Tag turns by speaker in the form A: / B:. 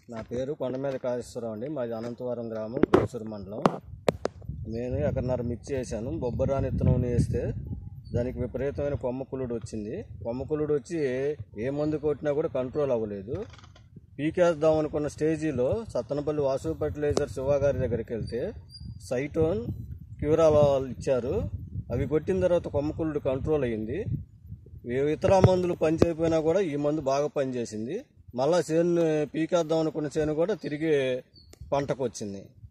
A: నా పేరు కొండమీద కాళేశ్వరరావు అండి మాది అనంతవరం గ్రామం కోసూరు మండలం నేను ఎకరన్నర మిర్చి వేసాను బొబ్బరాని విత్తనం వేస్తే దానికి విపరీతమైన కొమ్మకులుడు వచ్చింది కొమ్మకులుడు వచ్చి ఏ మందు కొట్టినా కూడా కంట్రోల్ అవ్వలేదు పీకేద్దాం అనుకున్న స్టేజీలో సత్తనపల్లి వాసు ఫర్టిలైజర్ శివ గారి దగ్గరికి వెళ్తే సైటోన్ క్యూరాల్ ఇచ్చారు అవి కొట్టిన తర్వాత కొమ్మకులుడు కంట్రోల్ అయ్యింది ఏ ఇతర మందులు పని చేయకపోయినా కూడా ఈ మందు బాగా పనిచేసింది మళ్ళా చేను పీకేద్దాం అనుకున్న చేను కూడా తిరిగి పంటకు వచ్చింది